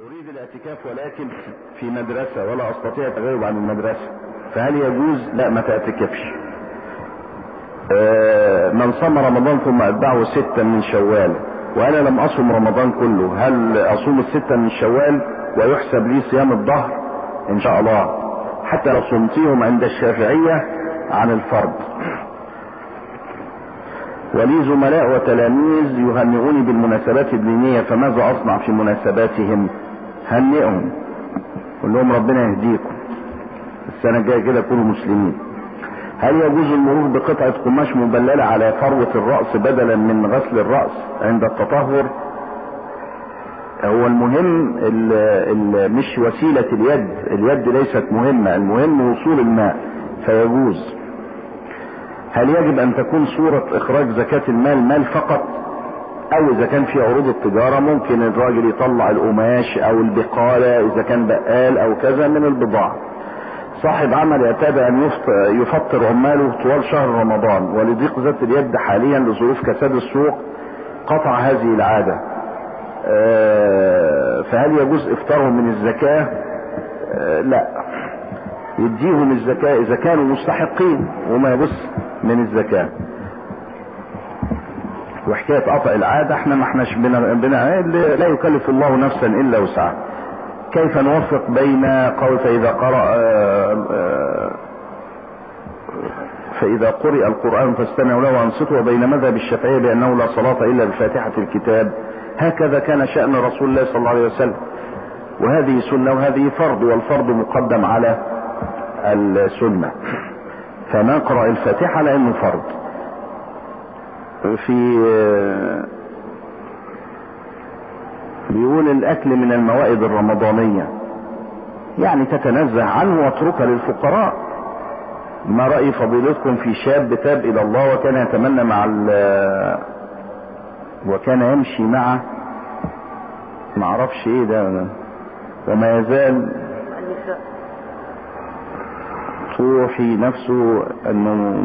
أريد الاعتكاف ولكن في مدرسة ولا أستطيع التغيب عن المدرسة فهل يجوز؟ لا ما تعتكفش. آه، من صام رمضان ثم أتبعه ستا من شوال وأنا لم أصم رمضان كله هل أصوم الستة من شوال ويحسب لي صيام الظهر؟ إن شاء الله حتى لو صمتيهم عند الشافعية عن الفرض. ولي زملاء وتلاميذ يهنئوني بالمناسبات الدينية فماذا أصنع في مناسباتهم؟ هنئهم قول لهم ربنا يهديكم السنة الجاية كده كونوا مسلمين هل يجوز المرور بقطعة قماش مبللة على فروة الرأس بدلا من غسل الرأس عند التطهر هو المهم ال ال مش وسيلة اليد اليد ليست مهمة المهم وصول الماء فيجوز هل يجب ان تكون صورة اخراج زكاة المال مال فقط او اذا كان في عروض التجارة ممكن الراجل يطلع القماش او البقالة اذا كان بقال او كذا من البضاعة صاحب عمل اعتاد ان يفطر عماله طوال شهر رمضان ولضيق ذات اليد حاليا لظروف كساد السوق قطع هذه العادة فهل يجوز افطارهم من الزكاة لا يديهم الزكاة اذا كانوا مستحقين وما يبص من الزكاة وحكاية قطع العادة احنا ما احناش بنا, بنا لا يكلف الله نفسا الا وسعها كيف نوفق بين قول فاذا قرأ فاذا قرئ القرآن فاستمعوا له وانصتوا وبين مذهب الشافعية بانه لا صلاة الا بفاتحة الكتاب هكذا كان شأن رسول الله صلى الله عليه وسلم وهذه سنة وهذه فرض والفرض مقدم على السنة فنقرأ الفاتحة لأنه فرض في بيقول الأكل من الموائد الرمضانية يعني تتنزه عنه واتركها للفقراء ما رأي فضيلتكم في شاب تاب إلى الله وكان يتمنى مع وكان يمشي مع معرفش ايه ده وما يزال توحي نفسه انه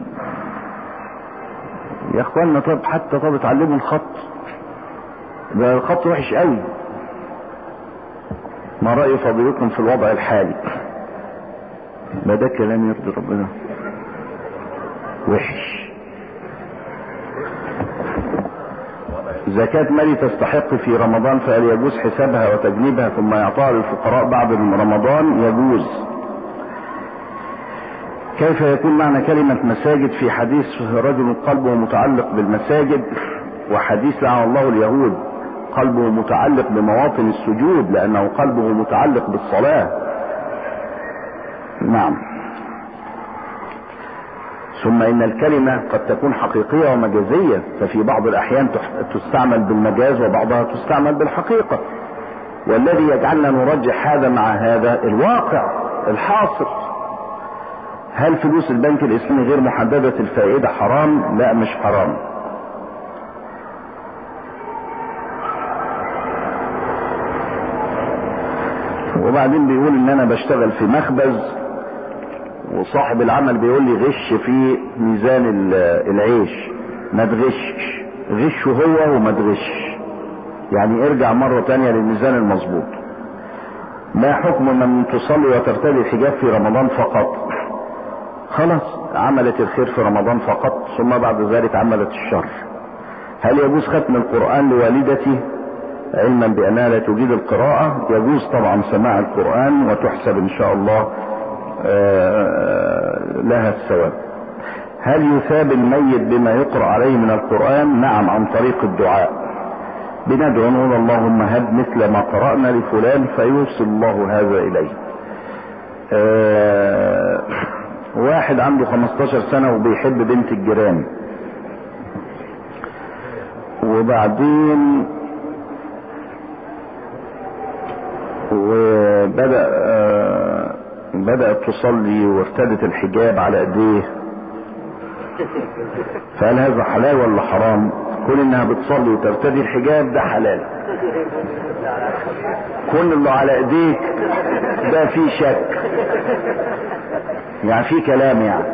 يا اخوانا طب حتى طب اتعلموا الخط ده الخط وحش قوي ما رأي فضيلتكم في الوضع الحالي ما ده كلام يرضي ربنا وحش زكاة مالي تستحق في رمضان فهل يجوز حسابها وتجنيبها ثم يعطاها للفقراء بعد رمضان يجوز كيف يكون معنى كلمة مساجد في حديث رجل قلبه متعلق بالمساجد وحديث لعن الله اليهود قلبه متعلق بمواطن السجود لأنه قلبه متعلق بالصلاة نعم ثم إن الكلمة قد تكون حقيقية ومجازية ففي بعض الأحيان تستعمل بالمجاز وبعضها تستعمل بالحقيقة والذي يجعلنا نرجح هذا مع هذا الواقع الحاصل هل فلوس البنك الاسلامي غير محددة الفائدة حرام لا مش حرام وبعدين بيقول ان انا بشتغل في مخبز وصاحب العمل بيقول لي غش في ميزان العيش ما تغشش غشه هو وما تغشش يعني ارجع مرة تانية للميزان المظبوط ما حكم من تصلي وترتدي الحجاب في رمضان فقط خلاص عملت الخير في رمضان فقط ثم بعد ذلك عملت الشر هل يجوز ختم القرآن لوالدتي علما بأنها لا تجيد القراءة يجوز طبعا سماع القرآن وتحسب إن شاء الله لها الثواب هل يثاب الميت بما يقرأ عليه من القرآن نعم عن طريق الدعاء بندعو نقول اللهم هب مثل ما قرأنا لفلان فيوصل الله هذا إليه أه واحد عنده 15 سنة وبيحب بنت الجيران وبعدين وبدأ آه بدأت تصلي وارتدت الحجاب على ايديه فهل هذا حلال ولا حرام كون انها بتصلي وترتدي الحجاب ده حلال كون اللي على ايديك ده فيه شك يعني في كلام يعني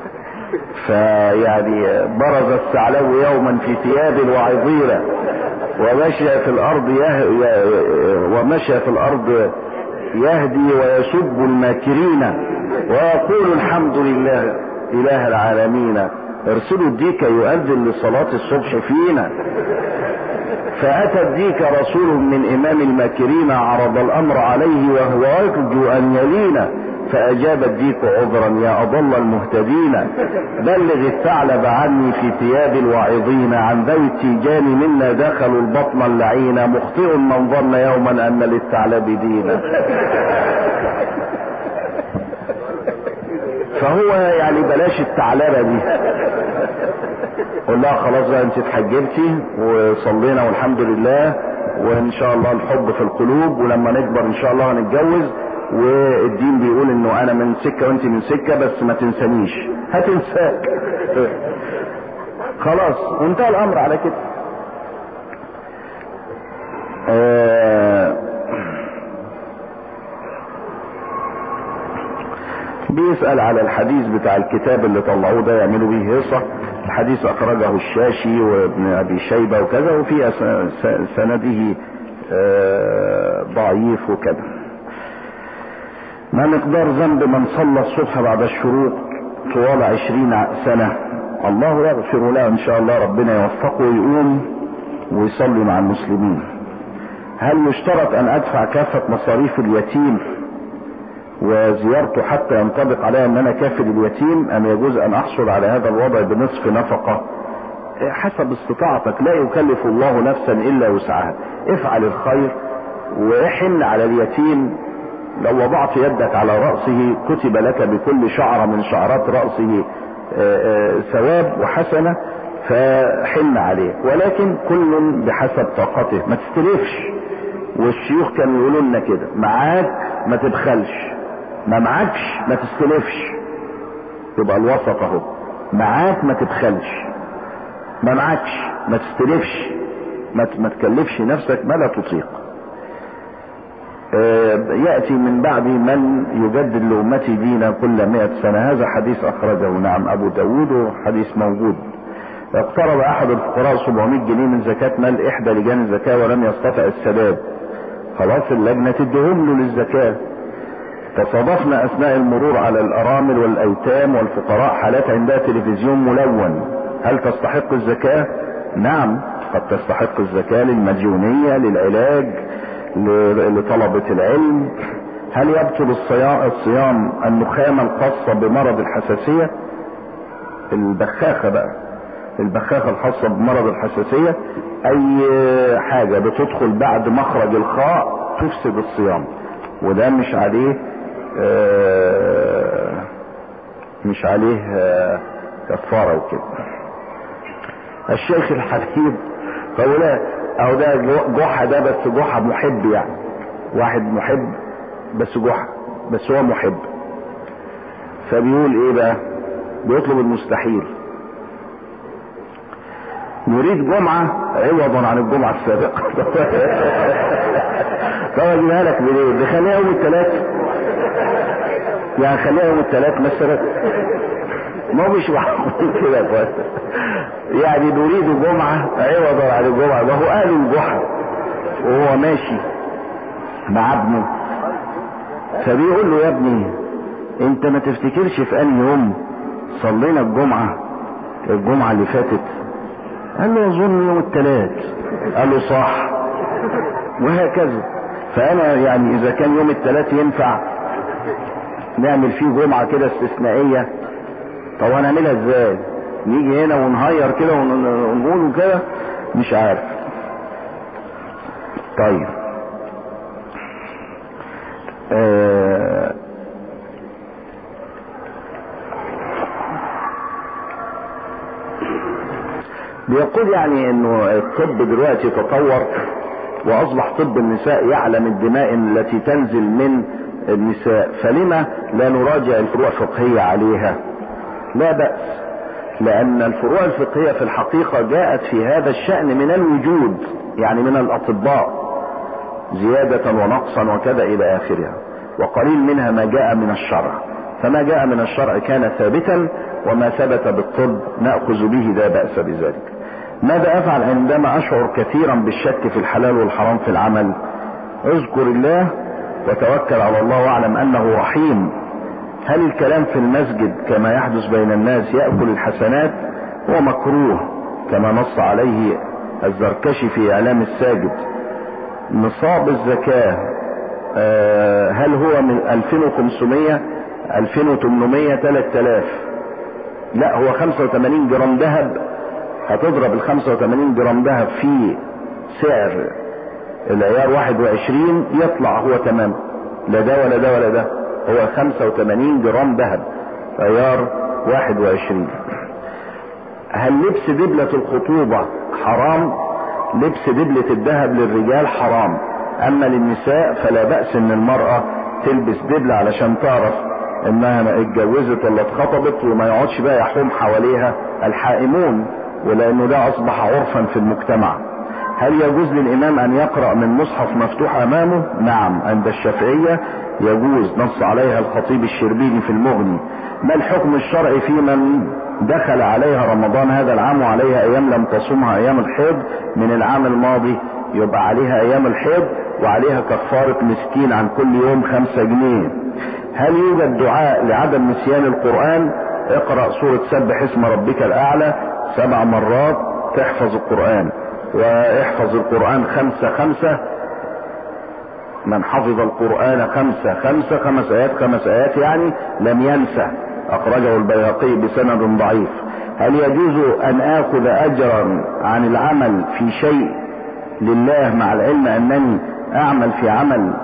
فيعني برز الثعلب يوما في ثياب وعظيرة ومشى في الارض يه... ومشى في الارض يهدي ويسب الماكرين ويقول الحمد لله اله العالمين ارسلوا الديك يؤذن لصلاة الصبح فينا فأتى الديك رسول من إمام الماكرين عرض الأمر عليه وهو يرجو أن يلينا فأجاب الديك عذرا يا أضل المهتدين بلغ الثعلب عني في ثياب الواعظين عن ذوي التيجان منا دخلوا البطن اللعين مخطئ من ظن يوما أن للثعلب دينا فهو يعني بلاش الثعلبة دي قول لها خلاص بقى انت اتحجبتي وصلينا والحمد لله وان شاء الله الحب في القلوب ولما نكبر ان شاء الله هنتجوز والدين بيقول انه انا من سكة وانت من سكة بس ما تنسانيش هتنساك خلاص وانتهى الامر على كده آه بيسأل على الحديث بتاع الكتاب اللي طلعوه ده يعملوا بيه هيصة الحديث اخرجه الشاشي وابن ابي شيبة وكذا وفي سنده آه ضعيف وكذا ما مقدار ذنب من صلى الصبح بعد الشروق طوال عشرين سنة الله يغفر له ان شاء الله ربنا يوفقه ويقوم ويصلي مع المسلمين هل يشترط ان ادفع كافة مصاريف اليتيم وزيارته حتى ينطبق عليها ان انا كافل اليتيم ام يجوز ان احصل على هذا الوضع بنصف نفقة حسب استطاعتك لا يكلف الله نفسا الا وسعها افعل الخير واحن على اليتيم لو وضعت يدك على رأسه كتب لك بكل شعرة من شعرات رأسه ثواب وحسنة فحن عليه ولكن كل بحسب طاقته ما تستلفش والشيوخ كانوا يقولوا لنا كده معاك ما تبخلش ما معكش ما تستلفش يبقى الوسط اهو معاك ما تبخلش ما معكش ما تستلفش ما ما تكلفش نفسك ما لا تطيق يأتي من بعد من يجدد لأمتي دينا كل مئة سنة هذا حديث أخرجه نعم أبو داود وحديث موجود اقترب أحد الفقراء 700 جنيه من زكاة مال إحدى لجان الزكاة ولم يستطع السداد خلاص اللجنة تدهم له للزكاة تصادفنا أثناء المرور على الأرامل والأيتام والفقراء حالات عندها تلفزيون ملون هل تستحق الزكاة؟ نعم قد تستحق الزكاة للمديونية للعلاج لطلبة العلم هل يبطل الصيام, الصيام النخامة الخاصة بمرض الحساسية البخاخة بقى البخاخة الخاصة بمرض الحساسية اي حاجة بتدخل بعد مخرج الخاء تفسد الصيام وده مش عليه آه مش عليه آه كفارة وكده الشيخ الحبيب فولا او ده جحا ده بس جحا محب يعني واحد محب بس جحا بس هو محب فبيقول ايه بقى بيطلب المستحيل نريد جمعة عوضا عن الجمعة السابقة طب اجيبها لك منين نخليها يوم الثلاث يعني خليها يوم الثلاث مثلا ما هو مش معقول كده يا اخوان يعني نريد جمعة عوضا عن الجمعة ما هو قال الجحا وهو ماشي مع ابنه فبيقول له يا ابني انت ما تفتكرش في انهي يوم صلينا الجمعة الجمعة اللي فاتت قال له اظن يوم الثلاث قال له صح وهكذا فانا يعني اذا كان يوم الثلاث ينفع نعمل فيه جمعة كده استثنائية طب هنعملها ازاي نيجي هنا ونهير كده ونقول كده مش عارف طيب آه بيقول يعني انه الطب دلوقتي تطور واصبح طب النساء يعلم الدماء التي تنزل من النساء فلما لا نراجع الفروع الفقهية عليها لا بأس لأن الفروع الفقهية في الحقيقة جاءت في هذا الشأن من الوجود يعني من الأطباء زيادة ونقصا وكذا إلى آخرها وقليل منها ما جاء من الشرع فما جاء من الشرع كان ثابتا وما ثبت بالطب نأخذ به لا بأس بذلك ماذا افعل عندما اشعر كثيرا بالشك في الحلال والحرام في العمل اذكر الله وتوكل على الله واعلم انه رحيم هل الكلام في المسجد كما يحدث بين الناس يأكل الحسنات هو مكروه كما نص عليه الزركشي في اعلام الساجد نصاب الزكاة هل هو من 2500 2800 3000 لا هو 85 جرام ذهب هتضرب ال 85 جرام ذهب في سعر العيار 21 يطلع هو تمام لا ده ولا ده ولا ده هو 85 جرام ذهب عيار 21 هل لبس دبلة الخطوبة حرام لبس دبلة الذهب للرجال حرام اما للنساء فلا بأس ان المرأة تلبس دبلة علشان تعرف انها اتجوزت ولا اتخطبت وما يقعدش بقى يحوم حواليها الحائمون ولانه ده اصبح عرفا في المجتمع هل يجوز للامام ان يقرأ من مصحف مفتوح امامه نعم عند الشافعية يجوز نص عليها الخطيب الشربيني في المغني ما الحكم الشرعي في من دخل عليها رمضان هذا العام وعليها ايام لم تصومها ايام الحيض من العام الماضي يبقى عليها ايام الحيض وعليها كفارة مسكين عن كل يوم خمسة جنيه هل يوجد دعاء لعدم نسيان القرآن اقرأ سورة سبح اسم ربك الاعلى سبع مرات تحفظ القرآن واحفظ القرآن خمسة خمسة من حفظ القرآن خمسة خمسة خمس آيات خمس آيات يعني لم ينسى أخرجه البيهقي بسند ضعيف هل يجوز أن آخذ أجرا عن العمل في شيء لله مع العلم أنني أعمل في عمل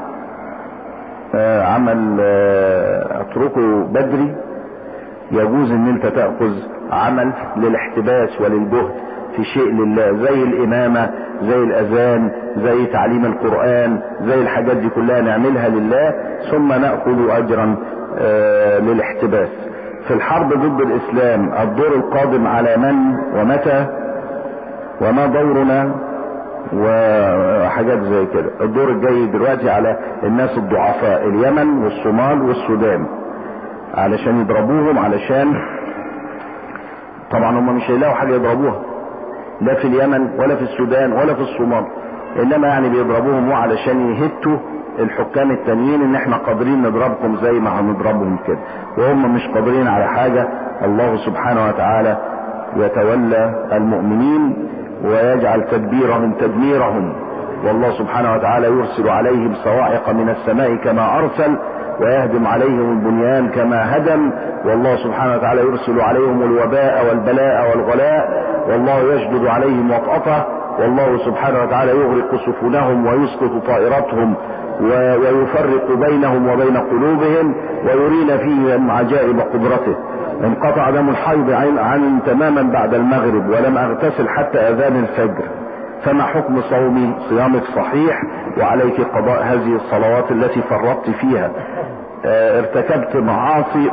آه عمل آه أتركه بدري يجوز أن أنت تأخذ عمل للاحتباس وللجهد في شيء لله زي الإمامة زي الأذان زي تعليم القرآن زي الحاجات دي كلها نعملها لله ثم نأخذ أجرا آه للاحتباس في الحرب ضد الإسلام الدور القادم على من ومتى وما دورنا وحاجات زي كده الدور الجاي دلوقتي على الناس الضعفاء اليمن والصومال والسودان علشان يضربوهم علشان طبعا هم مش هيلاقوا حاجة يضربوها لا في اليمن ولا في السودان ولا في الصومال انما يعني بيضربوهم علشان يهتوا الحكام التانيين ان احنا قادرين نضربكم زي ما هنضربهم كده وهم مش قادرين على حاجة الله سبحانه وتعالى يتولى المؤمنين ويجعل تدبيرهم تدميرهم والله سبحانه وتعالى يرسل عليهم صواعق من السماء كما ارسل ويهدم عليهم البنيان كما هدم والله سبحانه وتعالى يرسل عليهم الوباء والبلاء والغلاء والله يشدد عليهم وطأته والله سبحانه وتعالى يغرق سفنهم ويسقط طائرتهم ويفرق بينهم وبين قلوبهم ويرينا فيهم عجائب قدرته انقطع دم الحيض عن, عن تماما بعد المغرب ولم اغتسل حتى اذان الفجر فما حكم صومي صيامك صحيح وعليك قضاء هذه الصلوات التي فرطت فيها اه ارتكبت معاصي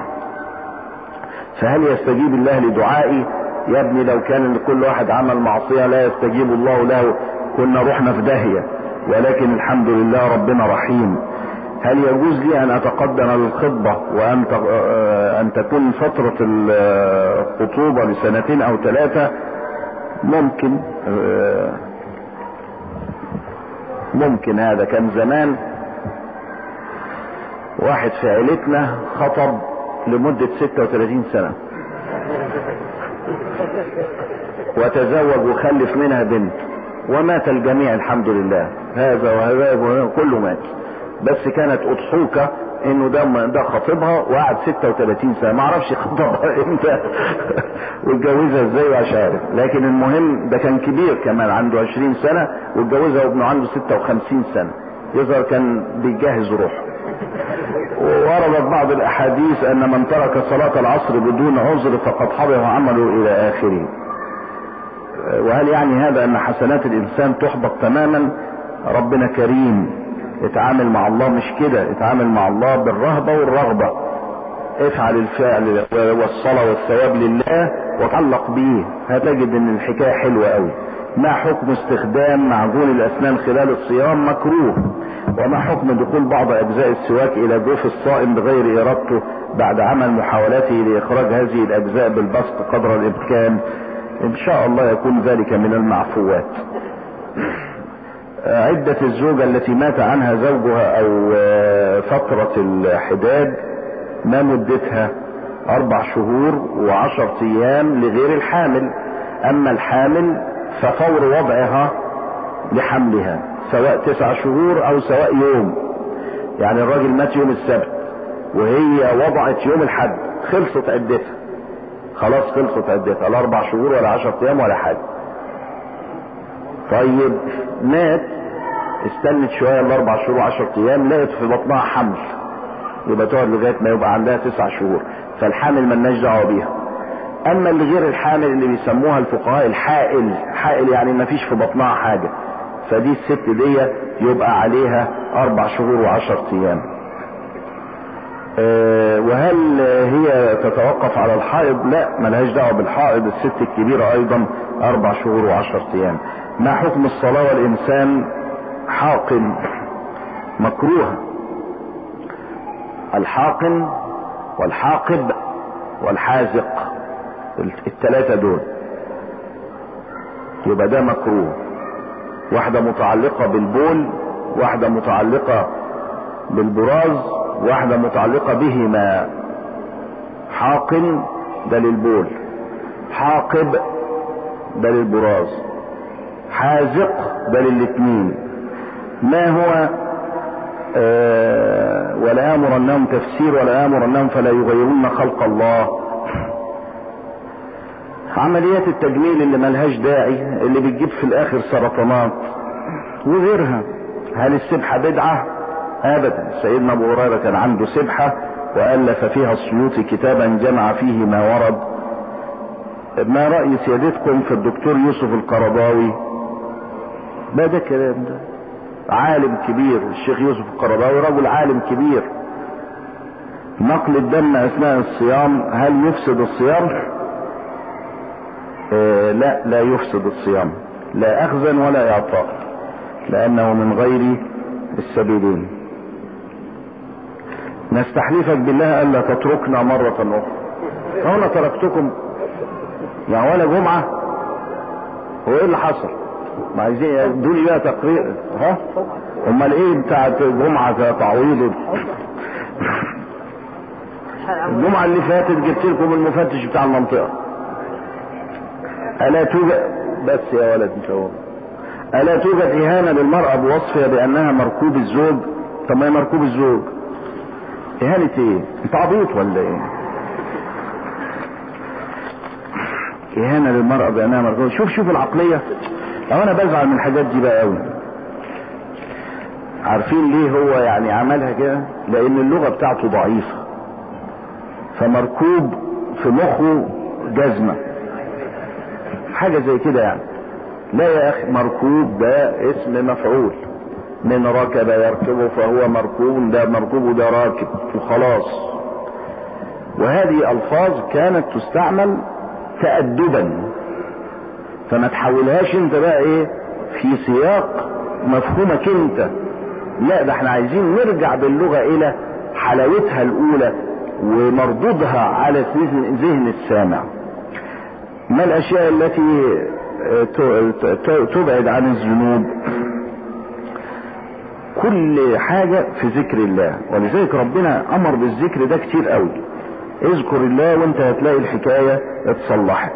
فهل يستجيب الله لدعائي يا ابني لو كان لكل واحد عمل معصية لا يستجيب الله له كنا رحنا في داهية ولكن الحمد لله ربنا رحيم هل يجوز لي ان اتقدم للخطبة وان ان تكون فترة الخطوبة لسنتين او ثلاثة ممكن ممكن هذا كان زمان واحد في عيلتنا خطب لمدة 36 سنة وتزوج وخلف منها بنت ومات الجميع الحمد لله هذا وهذا كله مات بس كانت اضحوكة انه ده ده خطيبها وقعد 36 سنه ما اعرفش خطبها امتى واتجوزها ازاي مش عارف لكن المهم ده كان كبير كمان عنده 20 سنه واتجوزها وابنه عنده 56 سنه يظهر كان بيجهز روحه ووردت بعض الاحاديث ان من ترك صلاه العصر بدون عذر فقد حبط عمله الى اخره وهل يعني هذا ان حسنات الانسان تحبط تماما ربنا كريم اتعامل مع الله مش كده اتعامل مع الله بالرهبة والرغبة افعل الفعل والصلاة والثواب لله وتعلق به هتجد ان الحكاية حلوة قوي ما حكم استخدام معجون الاسنان خلال الصيام مكروه وما حكم دخول بعض اجزاء السواك الى جوف الصائم بغير ارادته بعد عمل محاولاته لاخراج هذه الاجزاء بالبسط قدر الامكان ان شاء الله يكون ذلك من المعفوات عدة الزوجة التي مات عنها زوجها او فترة الحداد ما مدتها اربع شهور وعشر ايام لغير الحامل اما الحامل ففور وضعها لحملها سواء تسع شهور او سواء يوم يعني الراجل مات يوم السبت وهي وضعت يوم الحد خلصت عدتها خلاص خلصت عدتها لا اربع شهور ولا عشر ايام ولا حاجه طيب مات استنت شويه الاربع شهور وعشر ايام لقت في بطنها حمل يبقى تقعد لغايه ما يبقى عندها تسع شهور فالحامل ملناش دعوه بيها اما اللي غير الحامل اللي بيسموها الفقهاء الحائل حائل يعني ما فيش في بطنها حاجه فدي الست دي يبقى عليها اربع شهور وعشر ايام أه وهل هي تتوقف على الحائض لا ملهاش دعوه بالحائض الست الكبيره ايضا اربع شهور وعشر ايام ما حكم الصلاه والانسان حاقن مكروه الحاقن والحاقب والحازق الثلاثه دول يبقى ده مكروه واحده متعلقه بالبول واحده متعلقه بالبراز واحدة متعلقة بهما حاقن ده للبول حاقب ده للبراز حازق ده للاتنين ما هو آه ولا امرنهم تفسير ولا امرنهم فلا يغيرون خلق الله عمليات التجميل اللي ملهاش داعي اللي بتجيب في الاخر سرطانات وغيرها هل السبحة بدعة ابدا سيدنا ابو هريره كان عنده سبحه والف فيها السيوطي كتابا جمع فيه ما ورد ما راي سيادتكم في الدكتور يوسف القرضاوي ما ده كلام ده عالم كبير الشيخ يوسف القرضاوي رجل عالم كبير نقل الدم اثناء الصيام هل يفسد الصيام آه لا لا يفسد الصيام لا اخذا ولا اعطاء لانه من غير السبيلين نستحلفك بالله الا تتركنا مرة اخرى فانا تركتكم يعني ولا جمعة هو ايه اللي حصل ما عايزين دول بقى تقرير ها امال ايه بتاعت جمعة تعويض الجمعة اللي فاتت جبت لكم المفتش بتاع المنطقة الا توجد بس يا ولد انت هو الا توجد اهانة للمرأة بوصفها بانها مركوب الزوج طب ما هي مركوب الزوج اهانة ايه انت عبيط ولا ايه اهانة للمرأة بانها مركوب شوف شوف العقلية لو انا بزعل من الحاجات دي بقى قوي عارفين ليه هو يعني عملها كده لان اللغة بتاعته ضعيفة فمركوب في مخه جزمة حاجة زي كده يعني لا يا اخي مركوب ده اسم مفعول من ركب يركب فهو مركوب ده مركوب وده راكب وخلاص وهذه الفاظ كانت تستعمل تأدبا فما تحولهاش انت بقى ايه في سياق مفهومك انت لا ده احنا عايزين نرجع باللغة الى حلاوتها الاولى ومردودها على ذهن السامع ما الاشياء التي تبعد عن الذنوب كل حاجة في ذكر الله ولذلك ربنا امر بالذكر ده كتير قوي اذكر الله وانت هتلاقي الحكاية اتصلحت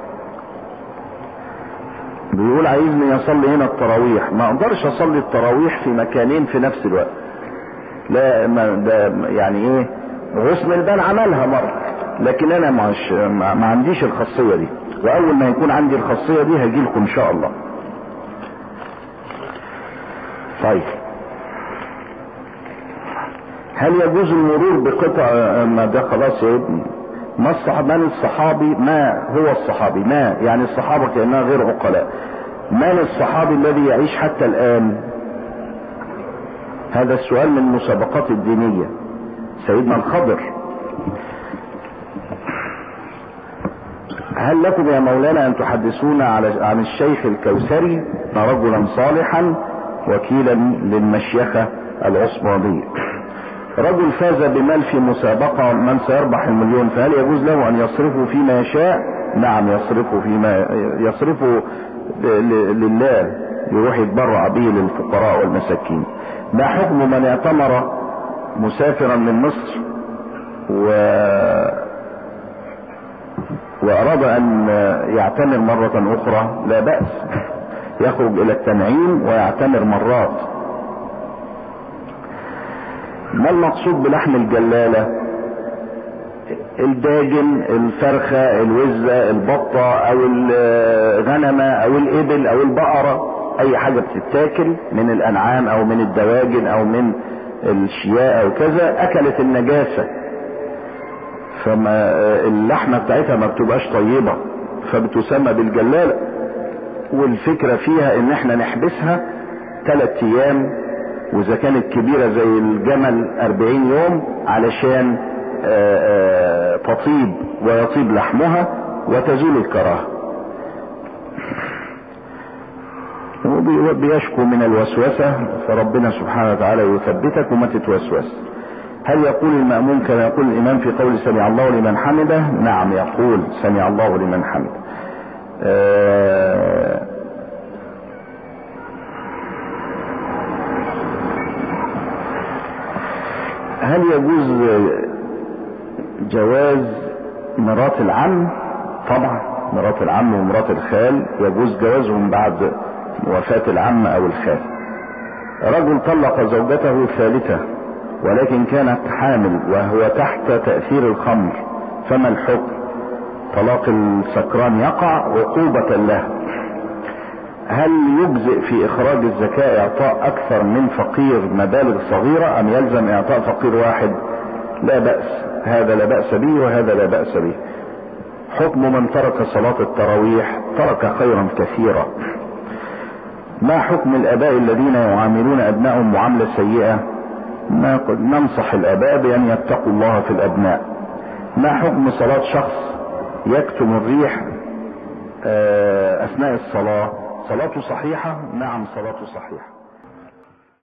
بيقول عايزني اصلي هنا التراويح ما اقدرش اصلي التراويح في مكانين في نفس الوقت لا ما ده يعني ايه غصن البال عملها مرة لكن انا مش ما عنديش الخاصية دي واول ما يكون عندي الخاصية دي هجيلكم ان شاء الله طيب هل يجوز المرور بقطع ما ده خلاص يا ابني ما الصحابي من الصحابي ما هو الصحابي ما يعني الصحابة كأنها غير عقلاء من الصحابي الذي يعيش حتى الآن هذا السؤال من المسابقات الدينية سيدنا الخضر هل لكم يا مولانا ان تحدثونا على عن الشيخ الكوثري رجلا صالحا وكيلا للمشيخة العثمانية رجل فاز بمال في مسابقة من سيربح المليون فهل يجوز له ان يصرفه فيما يشاء نعم يصرفه فيما يصرفه لله يروح يتبرع به للفقراء والمساكين ما حكم من اعتمر مسافرا من مصر و واراد ان يعتمر مرة اخرى لا بأس يخرج الى التنعيم ويعتمر مرات ما المقصود بلحم الجلالة الداجن الفرخة الوزة البطة او الغنمة او الابل او البقرة اي حاجة بتتاكل من الانعام او من الدواجن او من الشياء او كذا اكلت النجاسة فما اللحمة بتاعتها ما بتبقاش طيبة فبتسمى بالجلالة والفكرة فيها ان احنا نحبسها ثلاث ايام واذا كانت كبيرة زي الجمل اربعين يوم علشان آآ آآ تطيب ويطيب لحمها وتزول الكراهه وبيشكو من الوسوسة فربنا سبحانه وتعالى يثبتك وما تتوسوس هل يقول المأموم كما يقول الإمام في قول سمع الله لمن حمده نعم يقول سمع الله لمن حمده آه هل يجوز جواز مرات العم طبعا مرات العم ومرات الخال يجوز جوازهم بعد وفاة العم او الخال رجل طلق زوجته الثالثة ولكن كانت حامل وهو تحت تأثير الخمر فما الحكم طلاق السكران يقع عقوبة له هل يجزئ في اخراج الزكاة اعطاء اكثر من فقير مبالغ صغيرة ام يلزم اعطاء فقير واحد لا بأس هذا لا بأس به وهذا لا بأس به حكم من ترك صلاة التراويح ترك خيرا كثيرا ما حكم الاباء الذين يعاملون ابنائهم معاملة سيئة ما قد ننصح الاباء بان يتقوا الله في الابناء ما حكم صلاة شخص يكتم الريح اثناء الصلاة صلاته صحيحة نعم صلاته صحيحة